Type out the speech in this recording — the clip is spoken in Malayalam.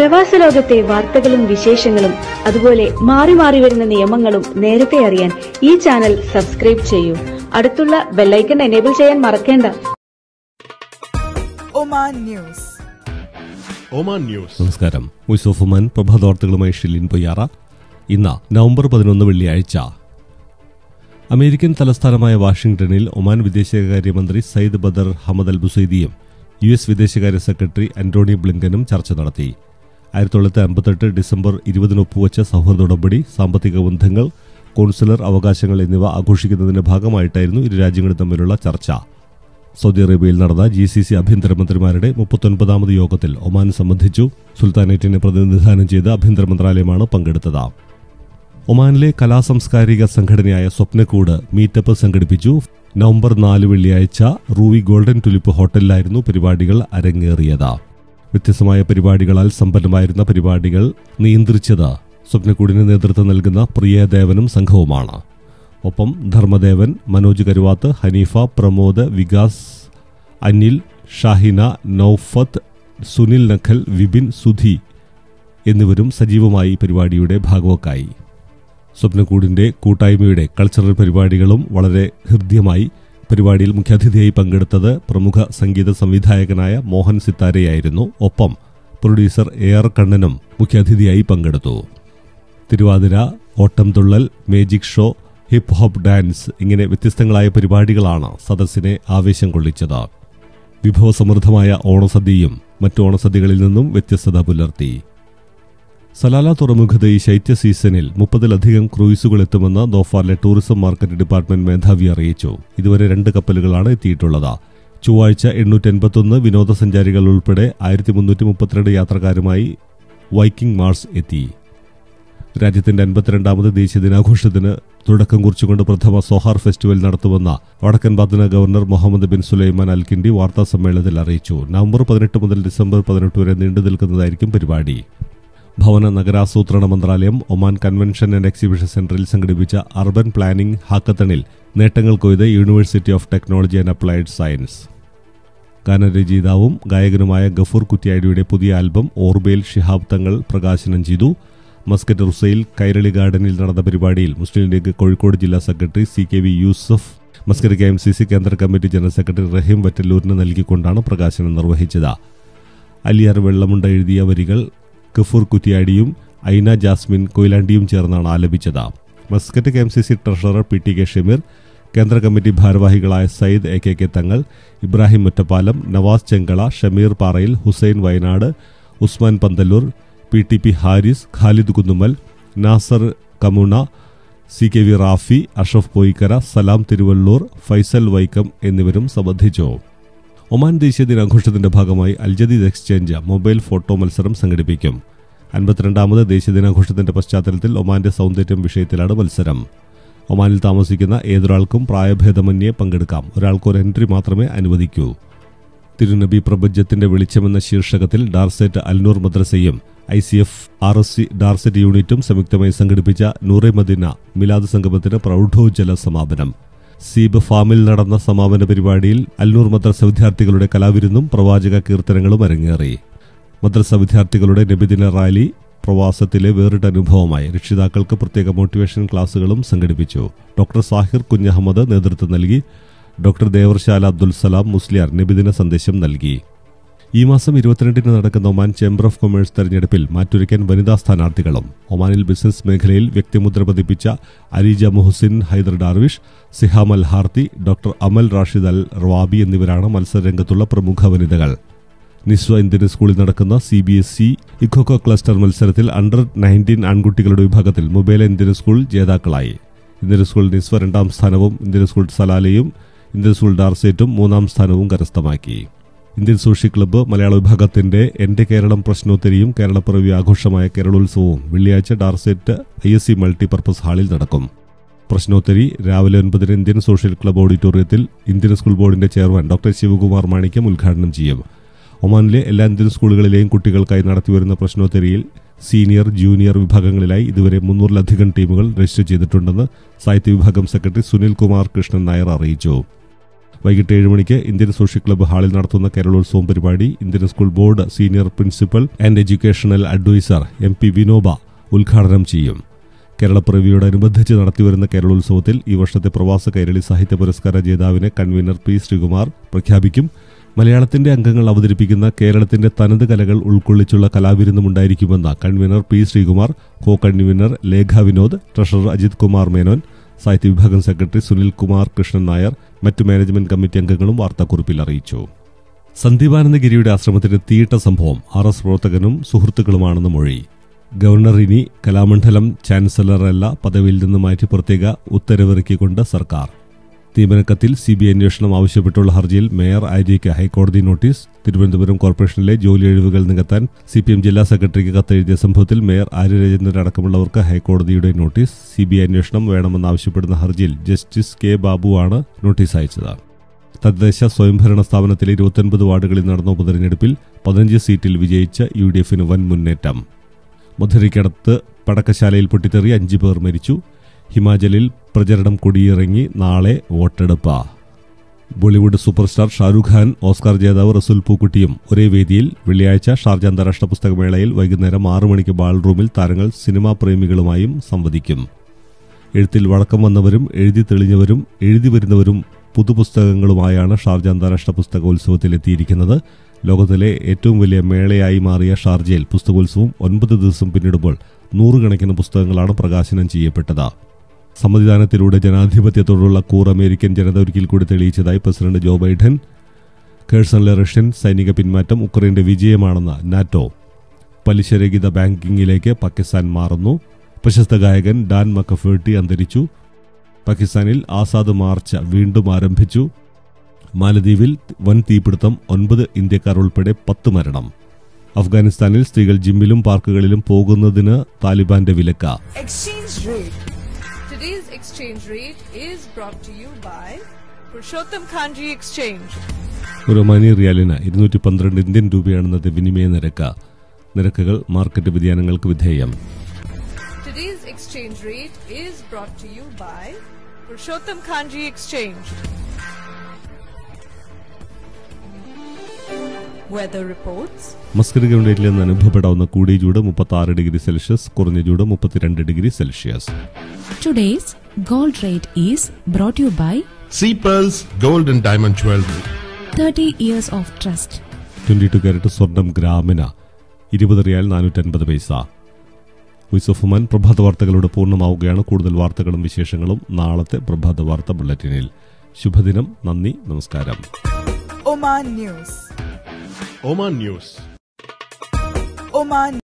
പ്രവാസ ലോകത്തെ വാർത്തകളും വിശേഷങ്ങളും അതുപോലെ മാറി മാറി വരുന്ന നിയമങ്ങളും നേരത്തെ അറിയാൻ ഈ ചാനൽ സബ്സ്ക്രൈബ് ചെയ്യൂ അടുത്തുള്ള ബെല്ലൈക്കൺ എനേബിൾ ചെയ്യാൻ മറക്കേണ്ട ഒമാൻ ന്യൂസ് ഒമാൻ ന്യൂസ് നമസ്കാരം വോയിസ് ഓഫ് ഒമാൻ പ്രഭാത വാർത്തകളുമായി ഷിലിൻ പൊയ്യാറ ഇന്ന് നവംബർ പതിനൊന്ന് വെള്ളിയാഴ്ച അമേരിക്കൻ തലസ്ഥാനമായ വാഷിംഗ്ടണിൽ ഒമാൻ വിദേശകാര്യമന്ത്രി സയ്യിദ് ബദർ ഹമദ് അൽ ബുസൈദിയും യു എസ് വിദേശകാര്യ സെക്രട്ടറി അന്റോണി ബ്ലിങ്കനും ചർച്ച നടത്തി ആയിരത്തി തൊള്ളായിരത്തി അമ്പത്തെട്ട് ഡിസംബർ ഇരുപതിന് ഒപ്പുവച്ച സൗഹൃദ ഉടമ്പടി സാമ്പത്തിക ബന്ധങ്ങൾ കോൺസുലർ അവകാശങ്ങൾ എന്നിവ ആഘോഷിക്കുന്നതിന്റെ ഭാഗമായിട്ടായിരുന്നു ഇരു രാജ്യങ്ങളും തമ്മിലുള്ള ചർച്ച സൗദി അറേബ്യയിൽ നടന്ന ജി സി സി ആഭ്യന്തരമന്ത്രിമാരുടെ മുപ്പത്തൊൻപതാമത് യോഗത്തിൽ ഒമാൻ സംബന്ധിച്ചു സുൽത്താനേറ്റിനെ പ്രതിനിധാനം ചെയ്ത് ആഭ്യന്തര മന്ത്രാലയമാണ് പങ്കെടുത്തത് ഒമാനിലെ കലാസാംസ്കാരിക സംഘടനയായ സ്വപ്നക്കൂട് മീറ്റപ്പ് സംഘടിപ്പിച്ചു നവംബർ നാല് വെള്ളിയാഴ്ച റൂവി ഗോൾഡൻ ടുലിപ്പ് ഹോട്ടലിലായിരുന്നു പരിപാടികൾ അരങ്ങേറിയത് വ്യത്യസ്തമായ പരിപാടികളാൽ സമ്പന്നമായിരുന്ന പരിപാടികൾ നിയന്ത്രിച്ചത് സ്വപ്നക്കൂടിന് നേതൃത്വം നൽകുന്ന പ്രിയദേവനും സംഘവുമാണ് ഒപ്പം ധർമ്മദേവൻ മനോജ് കരുവാത്ത് ഹനീഫ പ്രമോദ് വികാസ് അനിൽ ഷാഹിന നൌഫത്ത് സുനിൽ നഖൽ വിപിൻ സുധി എന്നിവരും സജീവമായി പരിപാടിയുടെ ഭാഗവക്കായി സ്വപ്നക്കൂടിന്റെ കൂട്ടായ്മയുടെ കൾച്ചറൽ പരിപാടികളും വളരെ ഹൃദ്യമായി പരിപാടിയിൽ മുഖ്യാതിഥിയായി പങ്കെടുത്തത് പ്രമുഖ സംഗീത സംവിധായകനായ മോഹൻ സിത്താരയായിരുന്നു ഒപ്പം പ്രൊഡ്യൂസർ എ ആർ കണ്ണനും മുഖ്യാതിഥിയായി പങ്കെടുത്തു Thiruvathira Ottamthullal magic show hip hop dance ഇങ്ങനെ വ്യത്യസ്തങ്ങളായ പരിപാടികളാണ് സദസ്സിനെ ആവേശം കൊള്ളിച്ചത് വിഭവസമൃദ്ധമായ ഓണസദ്യയും മറ്റു ഓണസദ്യകളിൽ നിന്നും വ്യത്യസ്തത പുലർത്തി സലാല തുറമുഖത്ത് ഈ ശൈത്യ സീസണിൽ മുപ്പതിലധികം ക്രൂയിസുകൾ എത്തുമെന്ന് ദോഫാറിലെ ടൂറിസം മാർക്കറ്റ് ഡിപ്പാർട്ട്മെന്റ് മേധാവി അറിയിച്ചു ഇതുവരെ രണ്ട് കപ്പലുകളാണ് എത്തിയിട്ടുള്ളത് ചൊവ്വാഴ്ച എണ്ണൂറ്റി എൺപത്തൊന്ന് വിനോദസഞ്ചാരികൾ ഉൾപ്പെടെ ആയിരത്തി മുന്നൂറ്റി മുപ്പത്തിരണ്ട് യാത്രക്കാരുമായി വൈക്കിംഗ് മാർസ് എത്തി രാജ്യത്തിന്റെ അൻപത്തിരണ്ടാമത് ദേശീയ ദിനാഘോഷത്തിന് തുടക്കം കുറിച്ചുകൊണ്ട് പ്രഥമ സോഹാർ ഫെസ്റ്റിവൽ നടത്തുമെന്ന വടക്കൻ Batinah governor Mohammed bin Sulaiman Al Kindi വാർത്താ സമ്മേളനത്തിൽ അറിയിച്ചു നവംബർ പതിനെട്ട് മുതൽ ഡിസംബർ പതിനെട്ട് വരെ നീണ്ടു നിൽക്കുന്നതായിരിക്കും പരിപാടി ഭവന നഗരാസൂത്രണ മന്ത്രാലയം ഒമാൻ കൺവെൻഷൻ ആൻഡ് എക്സിബിഷൻ സെന്ററിൽ സംഘടിപ്പിച്ച അർബൻ പ്ലാനിംഗ് ഹാക്കത്തണിൽ നേട്ടങ്ങൾ കൊയ്ത് university of technology and applied science ഗാനരചയിതാവും ഗായകനുമായ ഗഫൂർ കുറ്റ്യാടിയുടെ പുതിയ ആൽബം ഓർബേൽ ഷിഹാബ് തങ്ങൾ പ്രകാശനം ചെയ്തു മസ്കറ്റ് റുസൈൽ കൈരളി ഗാർഡനിൽ നടന്ന പരിപാടിയിൽ മുസ്ലിം ലീഗ് കോഴിക്കോട് ജില്ലാ secretary C K V Yusuf Muscat K M C C കേന്ദ്ര കമ്മിറ്റി ജനറൽ സെക്രട്ടറി റഹീം വറ്റല്ലൂരിന് നൽകിക്കൊണ്ടാണ് പ്രകാശനം നിർവഹിച്ചത് അലിയാർ വെള്ളമുണ്ട എഴുതിയ വരികൾ ഗഫൂർ കുറ്റിയാടിയും ഐന ജാസ്മിൻ കൊയിലാണ്ടിയും ചേർന്നാണ് ആലപിച്ചത് Muscat K M C C treasurer P T K Shameer കേന്ദ്ര കമ്മിറ്റി ഭാരവാഹികളായ സയ്യിദ് എ കെ കെ തങ്ങൾ Ibrahim മുറ്റപ്പാലം Nawaz Chengala Shameer Parayil Hussain Wayanad Usman Panthalloor P T P Haris Khalid Kunnummal Nasar Kamuna C K V Rafi Ashraf Poyikkara Salam Thiruvallur Faisal Vaikom എന്നിവരും സംബന്ധിച്ചു ഒമാൻ ദേശീയ ദിനാഘോഷത്തിന്റെ ഭാഗമായി അൽജദീദ് എക്സ്ചേഞ്ച് മൊബൈൽ ഫോട്ടോ മത്സരം സംഘടിപ്പിക്കും അൻപത്തിരണ്ടാമത് ദേശീയ ദിനാഘോഷത്തിന്റെ പശ്ചാത്തലത്തിൽ ഒമാന്റെ സൗന്ദര്യം വിഷയത്തിലാണ് മത്സരം ഒമാനിൽ താമസിക്കുന്ന ഏതൊരാൾക്കും പ്രായഭേദമന്യേ പങ്കെടുക്കാം ഒരാൾക്ക് ഒരു എൻട്രി മാത്രമേ അനുവദിക്കൂ തിരുനബി പ്രപഞ്ചത്തിന്റെ വെളിച്ചമെന്ന ശീർഷകത്തിൽ ഡാർസെറ്റ് അൽനൂർ മദ്രസയും I C F R S C Darsait യൂണിറ്റും സംയുക്തമായി സംഘടിപ്പിച്ച നൂറെ മദിന മിലാദ് സംഗമത്തിന് പ്രൗഢോജ്ജല സമാപനം സീബ് ഫാമിൽ നടന്ന സമാപന പരിപാടിയിൽ അൽനൂർ മദ്രസ വിദ്യാർത്ഥികളുടെ കലാവിരുന്നും പ്രവാചക കീർത്തനങ്ങളും അരങ്ങേറി മദ്രസ വിദ്യാർത്ഥികളുടെ നബിദിന റാലി പ്രവാസത്തിലെ വേറിട്ട അനുഭവമായി രക്ഷിതാക്കൾക്ക് പ്രത്യേക മോട്ടിവേഷൻ ക്ലാസുകളും സംഘടിപ്പിച്ചു ഡോക്ടർ സാഹിർ കുഞ്ഞഹമ്മദ് നേതൃത്വം നൽകി ഡോക്ടർ ദേവർശാല അബ്ദുൽ സലാം മുസ്ലിയാർ നബിദിന സന്ദേശം നൽകി ഈ മാസം ഇരുപത്തിരണ്ടിന് നടക്കുന്ന ഒമാൻ ചേംബർ ഓഫ് കൊമേഴ്സ് തെരഞ്ഞെടുപ്പിൽ മാറ്റുരയ്ക്കാൻ വനിതാ സ്ഥാനാർത്ഥികളും ഒമാനിൽ ബിസിനസ് മേഖലയിൽ വ്യക്തിമുദ്ര പതിപ്പിച്ച Areej Muhsin Haider Darwish Siham Al Harthi doctor Amal Rashid Al Rawabi എന്നിവരാണ് മത്സരരംഗത്തുള്ള പ്രമുഖ വനിതകൾ നിസ്വ ഇന്ത്യൻ സ്കൂളിൽ നടക്കുന്ന സി ബി എസ് ഇ ഇഖോക്കോ ക്ലസ്റ്റർ മത്സരത്തിൽ അണ്ടർ നയൻറ്റീൻ ആൺകുട്ടികളുടെ വിഭാഗത്തിൽ മൊബൈൽ ഇന്ത്യൻ സ്കൂൾ ജേതാക്കളായി ഇന്ത്യൻ സ്കൂൾ നിസ്വ രണ്ടാം സ്ഥാനവും ഇന്ത്യൻ സ്കൂൾ സലാലയും ഇന്ത്യൻ സ്കൂൾ ഡാർസേറ്റും മൂന്നാം സ്ഥാനവും കരസ്ഥമാക്കി ഇന്ത്യൻ സോഷ്യൽ ക്ലബ്ബ് മലയാള വിഭാഗത്തിന്റെ എന്റെ കേരളം പ്രശ്നോത്തരിയും കേരളപ്പിറവി ആഘോഷമായ കേരളോത്സവവും വെള്ളിയാഴ്ച Darsait I S C multipurpose ഹാളിൽ നടക്കും പ്രശ്നോത്തരി രാവിലെ ഒൻപതിന് ഇന്ത്യൻ സോഷ്യൽ ക്ലബ്ബ് ഓഡിറ്റോറിയത്തിൽ ഇന്ത്യൻ സ്കൂൾ ബോർഡിന്റെ ചെയർമാൻ ഡോക്ടർ ശിവകുമാർ മാണിക്യം ഉദ്ഘാടനം ചെയ്യും ഒമാനിലെ എല്ലാ ഇന്ത്യൻ സ്കൂളുകളിലെയും കുട്ടികൾക്കായി നടത്തിവരുന്ന പ്രശ്നോത്തരിയിൽ സീനിയർ ജൂനിയർ വിഭാഗങ്ങളിലായി ഇതുവരെ മുന്നൂറിലധികം ടീമുകൾ രജിസ്റ്റർ ചെയ്തിട്ടുണ്ടെന്ന് സാഹിത്യ വിഭാഗം സെക്രട്ടറി സുനിൽ കുമാർ കൃഷ്ണൻ നായർ അറിയിച്ചു വൈകിട്ട് ഏഴ് മണിക്ക് ഇന്ത്യൻ സോഷ്യൽ ക്ലബ്ബ് ഹാളിൽ നടത്തുന്ന കേരളോത്സവം പരിപാടി Indian school board senior principal and educational adviser M P Vinoba ഉദ്ഘാടനം ചെയ്യും കേരളപ്പിറവിയോടനുബന്ധിച്ച് നടത്തിവരുന്ന കേരളോത്സവത്തിൽ ഈ വർഷത്തെ പ്രവാസ കൈരളി സാഹിത്യ പുരസ്കാര ജേതാവിനെ കൺവീനർ പി ശ്രീകുമാർ പ്രഖ്യാപിക്കും മലയാളത്തിന്റെ അംഗങ്ങൾ അവതരിപ്പിക്കുന്ന കേരളത്തിന്റെ തനത് കലകൾ ഉൾക്കൊള്ളിച്ചുള്ള കലാവിരുന്നും ഉണ്ടായിരിക്കുമെന്ന് convener P Sreekumar co convener Lekha Vinod treasurer Ajith Kumar Menon സാഹിത്യ വിഭാഗം സെക്രട്ടറി സുനിൽ കുമാർ കൃഷ്ണൻ നായർ മറ്റു മാനേജ്മെന്റ് കമ്മിറ്റി അംഗങ്ങളും വാർത്താക്കുറിപ്പിൽ അറിയിച്ചു സന്ദീപാനന്ദഗിരിയുടെ ആശ്രമത്തിന് തീയിട്ട സംഭവം ആർ എസ് പ്രവർത്തകനും സുഹൃത്തുക്കളുമാണെന്ന് മൊഴി ഗവർണർ ഇനി കലാമണ്ഡലം ചാൻസലറല്ല പദവിയിൽ നിന്ന് മാറ്റി പ്രത്യേക ഉത്തരവിറക്കിക്കൊണ്ട് സർക്കാർ നിയമനക്കത്തിൽ സി ബി ഐ അന്വേഷണം ആവശ്യപ്പെട്ടുള്ള ഹർജിയിൽ മേയർ ആര്യയ്ക്ക് ഹൈക്കോടതി നോട്ടീസ് തിരുവനന്തപുരം കോർപ്പറേഷനിലെ ജോലി ഒഴിവുകൾ നികത്താൻ സി പി എം ജില്ലാ സെക്രട്ടറിക്ക് കത്തെഴുതിയ സംഭവത്തിൽ മേയർ ആര്യ രാജേന്ദ്രൻ അടക്കമുള്ളവർക്ക് ഹൈക്കോടതിയുടെ നോട്ടീസ് സി ബി ഐ അന്വേഷണം വേണമെന്നാവശ്യപ്പെടുന്ന ഹർജിയിൽ ജസ്റ്റിസ് കെ ബാബുവാണ് നോട്ടീസ് അയച്ചത് തദ്ദേശ സ്വയംഭരണ സ്ഥാപനത്തിലെ ഇരുപത്തൊൻപത് വാർഡുകളിൽ നടന്ന ഉപതെരഞ്ഞെടുപ്പിൽ പതിനഞ്ച് സീറ്റിൽ വിജയിച്ച യു ഡി എഫിന് വൻ മുന്നേറ്റം മധുരയ്ക്കടുത്ത് പടക്കശാലയിൽ പൊട്ടിത്തെറി അഞ്ചു പേർ മരിച്ചു ഹിമാചലിൽ പ്രചരണം കൊടിയിറങ്ങി നാളെ വോട്ടെടുപ്പ് Bollywood super star Shahrukh Khan Oscar ജേതാവ് റസുൽ പൂക്കുട്ടിയും ഒരേ വേദിയിൽ വെള്ളിയാഴ്ച ഷാർജ അന്താരാഷ്ട്ര പുസ്തകമേളയിൽ വൈകുന്നേരം ആറു മണിക്ക് ബാൾ റൂമിൽ താരങ്ങൾ സിനിമാ പ്രേമികളുമായും സംവദിക്കും എഴുത്തിൽ വഴക്കം വന്നവരും എഴുതി തെളിഞ്ഞവരും എഴുതി വരുന്നവരും പുതുപുസ്തകങ്ങളുമായാണ് ഷാർജ അന്താരാഷ്ട്ര പുസ്തകോത്സവത്തിൽ എത്തിയിരിക്കുന്നത് ലോകത്തിലെ ഏറ്റവും വലിയ മേളയായി മാറിയ ഷാർജയിൽ പുസ്തകോത്സവം ഒൻപത് ദിവസം പിന്നിടുമ്പോൾ നൂറുകണക്കിന് പുസ്തകങ്ങളാണ് പ്രകാശനം ചെയ്യപ്പെട്ടത് സമ്മതിദാനത്തിലൂടെ ജനാധിപത്യത്തോടുള്ള കൂർ അമേരിക്കൻ ജനത ഒരിക്കൽ കൂടി തെളിയിച്ചതായി പ്രസിഡന്റ് ജോ ബൈഡൻ കേഴ്സണിലെ റഷ്യൻ സൈനിക പിന്മാറ്റം ഉക്രൈന്റെ വിജയമാണെന്ന് നാറ്റോ പലിശരഹിത ബാങ്കിങ്ങിലേക്ക് പാകിസ്ഥാൻ മാറുന്നു പ്രശസ്ത ഗായകൻ ഡാൻ മക്കഫേർട്ടി അന്തരിച്ചു പാകിസ്ഥാനിൽ ആസാദ് മാർച്ച് വീണ്ടും ആരംഭിച്ചു മാലദ്വീപിൽ വൻ തീപിടുത്തം ഒൻപത് ഇന്ത്യക്കാർ ഉൾപ്പെടെ പത്ത് മരണം അഫ്ഗാനിസ്ഥാനിൽ സ്ത്രീകൾ ജിമ്മിലും പാർക്കുകളിലും പോകുന്നതിന് താലിബാന്റെ വിലക്ക് Exchange rate. Today's exchange rate is brought to you by Purushottam Kanji Exchange. ഒരു മനി റിയാലിന് ഇരുന്നൂറ്റി പന്ത്രണ്ട് ഇന്ത്യൻ രൂപയാണ് ഇന്നത്തെ വിനിമയ നിരക്ക് നിരക്കുകൾ മാർക്കറ്റ് വ്യതിയാനങ്ങൾക്ക് വിധേയം Today's exchange rate is brought to you by Purushottam Kanji Exchange. Weather reports. മസ്കർ ഗ്രൗണ്ടിൽ നിന്ന് അനുഭവപ്പെടാവുന്ന കൂടിയ ചൂട് മുപ്പത്തി ആറ് ഡിഗ്രി സെൽഷ്യസ് കുറഞ്ഞ ചൂട് മുപ്പത്തിരണ്ട് degree Celsius Today's gold rate is brought to you by Sea Pearls Gold and Diamond Jewelry. 30 years of trust. Twenty two carat സ്വർണം ഗ്രാമിന് ഇരുപത് റിയാൽ നാനൂറ്റൻപത് പൈസ വോയിസ് ഓഫ് ഉമൻ പ്രഭാത വാർത്തകളുടെ പൂർണ്ണമാവുകയാണ് കൂടുതൽ വാർത്തകളും വിശേഷങ്ങളും നാളത്തെ പ്രഭാത വാർത്ത ബുള്ളറ്റിനിൽ ശുഭദിനം നന്ദി നമസ്കാരം Oman News. Oman News. Oman